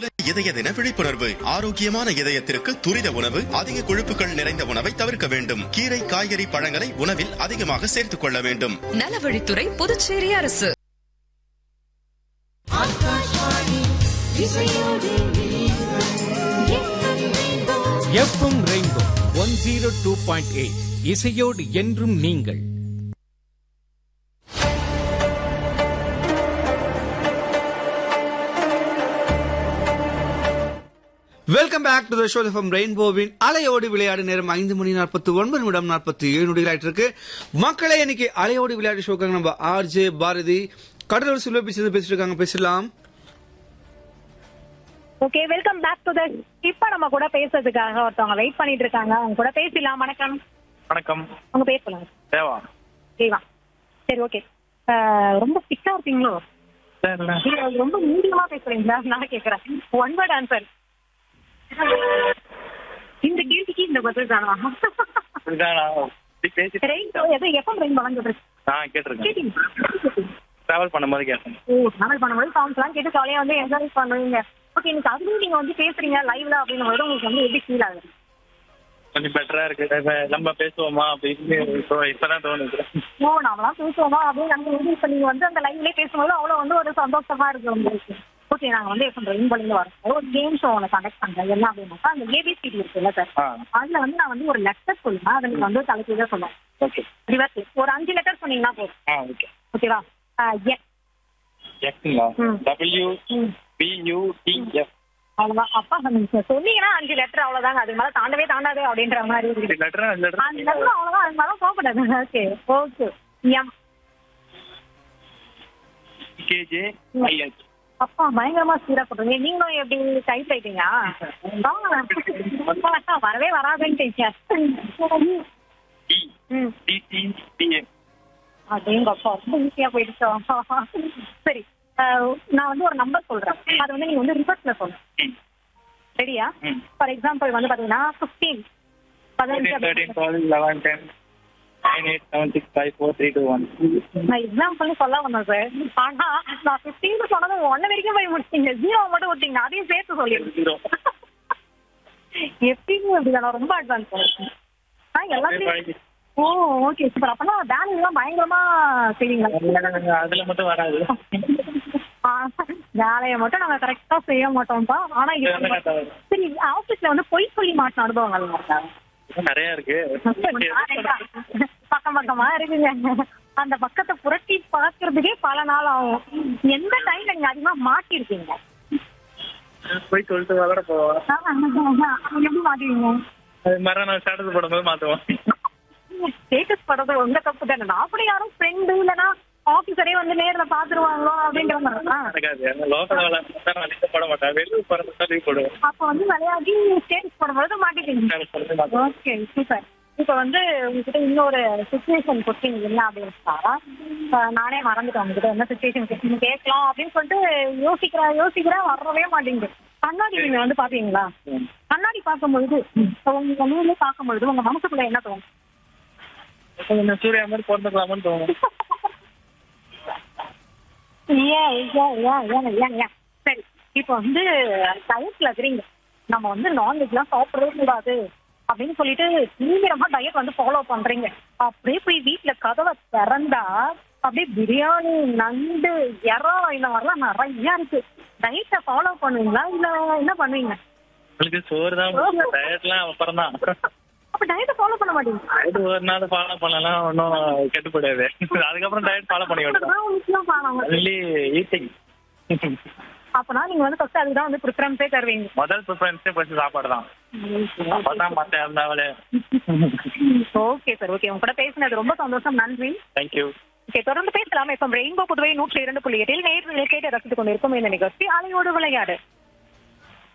உலக இதய தின விழிப்புணர்வு ஆரோக்கியமான இதயத்திற்கு துரித உணவு அதிக கொழுப்புகள் நிறைந்த உணவை தவிர்க்க வேண்டும் கீரை காய்கறி பழங்களை உணவில் அதிகமாக சேர்த்துக் கொள்ள வேண்டும் நலவழித்துறை புதுச்சேரி அரசு FM rainbow one zero two point eight இசையோடு என்றும் நீங்கள் welcome back to the show from ரெயின்போவின் அலையோடு விளையாடு நேரம் ஐந்து மணி நாற்பத்தி ஒன்பது நிமிடம் நாற்பத்தி ஏழு நொடிகளாயிட்டு இருக்கு மக்களே இன்னைக்கு அலையோடு விளையாடு ஷோக்காக நம்ம ஆர்ஜே பாரதி கடலூர் சில்வ பேசி பேசிட்டு இருக்காங்க பேசலாம் okay welcome back to the இப்ப நம்ம கூட பேசுறதுக்காக ஒருத்தவங்க வெயிட் பண்ணிட்டு இருக்காங்க அவங்க கூட பேசலாம் வணக்கம் வணக்கம் உங்க பேர் சொல்லுங்க தேவா தேவா சரி ஓகே ரொம்ப ஸ்டிக்கா இருப்பீங்களோ தெரியல. இல்ல ரொம்ப மீடியமா பேசுறீங்களா நான் கேக்குறேன் ஒன் வேர்ட் ஆன்சர் இந்த கேள்விக்கு இந்த பதில் தானா இதுதான் நான் இப்படி பேசிட்டு ரெயின் எது எப்போ ரெயின் வழங்குது நான் கேட்டிருக்கேன் கேட்டீங்க டிராவல் பண்ணும்போது கேட்டேன் ஓ டிராவல் பண்ணும்போது சாங்ஸ் எல்லாம் கேட்டு ஜாலியா வந்து என்ஜாய் பண்ணுவீங்க ஓகே இன்னைக்கு அதுலயும் நீங்க வந்து பேசுறீங்க லைவ்ல அப்படின்னும் போது உங்களுக்கு வந்து எப்படி ஃபீல் ஆகுது கொஞ்சம் பெட்டரா இருக்கு இப்ப நம்ம பேசுவோமா அப்படின்னு இப்போ இப்பதான் தோணுது ஓ நாமெல்லாம் பேசுவோமா அப்படின்னு நம்ம இப்ப நீங்க வந்து அந்த லைவ்லயே பேசும்போது அவ்வளவு வந்து ஒரு சந்தோஷமா இருக்கு உங்களுக்கு ஓகே நாங்க வந்து எப்ப ரெயின்போல வரோம் ஒரு கேம் ஷோ ஒன்று கண்டக்ட் பண்றேன் என்ன அப்படின்னாக்கா அந்த ஏபிசிடி இருக்குல்ல சார் ஆ அதுல வந்து நான் வந்து ஒரு லெட்டர் சொல்லுவேன் அதை நீங்க வந்து தலைக்கீழ சொல்லுவேன் ஓகே ரிவர்ஸ் ஒரு அஞ்சு லெட்டர் சொன்னீங்கன்னா போதும் ஆ ஓகே ஓகேவா எஸ் எக்ஸுங்களா ம். டபிள்யூ ம். பியூ டிஎஃப் அவ்வளவுதான் அப்பா நீங்க சொன்னீங்கன்னா அஞ்சு லெட்டர் அவ்வளவுதாங்க அது மேல தாண்டவே தாண்டாது அப்படின்ற மாதிரி இருக்கு லெட்டரா லெட்டர் அந்த லெட்டர் அவ்வளவுதான் அது மேல போகக்கூடாது okay okay M KJ IH அப்பா பயங்கரமா ஸ்பீடா சொல்றீங்க நீங்களும் எப்படி டைப் ரைட்டிங்கா வரவே வராதுன்ட்டு டி ம் டிசி டிஎம் அப்படிங்க அப்பா ரொம்ப ஈஸியா போயிடுச்சோம் சரி அஹ், நான் வந்து ஒரு நம்பர் சொல்றேன் அது வந்து நீங்க வந்து ரிவர்ஸ்ல சொல்லணும் சரியா ம். ஃபார் எக்ஸாம்பிள் வந்து பாத்தீங்கன்னா பிப்டீன் தேர்ட்டின் பதினஞ்சு twelve eleven ten nine eight seven six five four three two one நான் எக்ஸாம்பிள் சொல்ல வந்தேன் சார் ஆனா நான் பிப்டீன் சொன்னது ஒன்னு வரைக்கும் போய் முடிச்சிங்க ஜீரோ மட்டும் விட்டீங்க அதையும் சேர்த்து சொல்லிடுங்க ஜீரோ எப்படிங்க அப்படிதான் ரொம்ப அட்வான்ஸ் ஆ எல்லாத்தையும் ஓ ஓகே சூப்பர் அப்பனா வேலையெல்லாம் எல்லாம் பயங்கரமா செய்வீங்களா அதுல மட்டும் வராது ஆ, வேலையை மட்டும் நாங்க கரெக்டா செய்ய மாட்டோம்ப்பா ஆனா இது இதெல்லாம் தவறு. சரி ஆபீஸ்ல வந்து பொய் சொல்லி மாட்டின அனுபவங்கள் இருக்கா? இன்னும் நிறைய இருக்கு பக்கம் பக்கமா இருக்குங்க அந்த பக்கத்தை புரட்டி பார்க்கறதுக்கே பல நாள் ஆகும் எந்த டைம்ல நீங்க அதிகமா மாட்டிருக்கீங்க போய் சொல்லிட்டு விளாட போவோம் எப்படி மாட்டுவீங்க அது மாதிரி நான் ஸ்டேட்டஸ் போடும்போது மாத்துவோம் ஸ்டேட்டஸ் படுறது உங்க தப்பு தானே நான் அப்படி யாரும் ஃப்ரெண்டு இல்லைன்னா ஆபீசரே வந்து நேர்ல பாத்துருவாங்களோ அப்படின்ற மாதிரி ஆ. நடக்காது லோக்கல் வேலை நான் அதிகம் போட மாட்டேன் வெளியூர் போறது லீவ் போடுவேன் அப்ப வந்து விளையாடி ஸ்டேட்டஸ் போடும்போது மாட்டிட்டீங்க ஸ்டேட்டஸ் போடுறது மாத்துவேன் ஓகே சூப்பர் இப்ப வந்து உங்ககிட்ட இன்னொரு சுச்சுவேஷன் கொஸ்டின் என்ன அப்படின்னா அஹ் நானே மறந்துட்டேன் உங்ககிட்ட என்ன சுச்சுவேஷன் கொஸ்டின் கேட்கலாம் அப்படின்னு சொல்லிட்டு யோசிக்கிறேன் யோசிக்கிறேன் வரவே மாட்டேங்குது கண்ணாடி நீங்க வந்து பாப்பீங்களா ம். கண்ணாடி பார்க்கும்பொழுது உங்க நூலே பார்க்கும்பொழுது உங்க மனசுக்குள்ள என்ன தோணும் இந்த சூர்யா மாதிரி பிறந்துக்கலாமான்னு தோணும் ஏன் ஏன் ஏன் ஏன் ஏன் ஏன் சரி இப்போ வந்து டயட்ல இருக்கிறீங்க நம்ம வந்து நான்வெஜ் எல்லாம் சாப்பிடவே கூடாது அப்படின்னு சொல்லிட்டு தீவிரமா டயட் வந்து ஃபாலோ பண்றீங்க அப்படியே போய் வீட்ல கதவை திறந்தா அப்படியே பிரியாணி நண்டு எறா இந்த மாதிரிலாம் நிறைய இருக்கு டயட்டை ஃபாலோ பண்ணுவீங்களா இல்ல என்ன பண்ணுவீங்க உங்களுக்கு சோறு தான் டயட்லாம் அப்புறம் தான் அப்ப டயட்டை ஃபாலோ பண்ண மாட்டீங்க டயட் ஒரு நாள் ஃபாலோ பண்ணலாம் ஒன்றும் கெட்டுப்படாது அதுக்கப்புறம் டயட் ஃபாலோ பண்ணி விடுவோம் அதுதான் முக்கியம் பாருங்க. ஒன்லி ஈட்டிங் அப்பனா நீங்க வந்து ஃபர்ஸ்ட் அதுதான் வந்து ப்ரிஃபரன்ஸே தருவீங்க முதல் ப்ரிஃபரன்ஸே ஃபர்ஸ்ட் சாப்பாடு தான் அப்பதான் மற்ற இருந்தாவே ஓகே சார் ஓகே உங்க கூட பேசினது ரொம்ப சந்தோஷம் நன்றி தேங்க்யூ ஓகே தொடர்ந்து பேசலாம் இப்போ ரெயின்போ புதுவை நூற்றி இரண்டு புள்ளி எட்டில் நேரில் கேட்டு ரசித்துக் கொண்டிருக்கும் இந்த நிகழ்ச்சி அலையோடு விளையாடு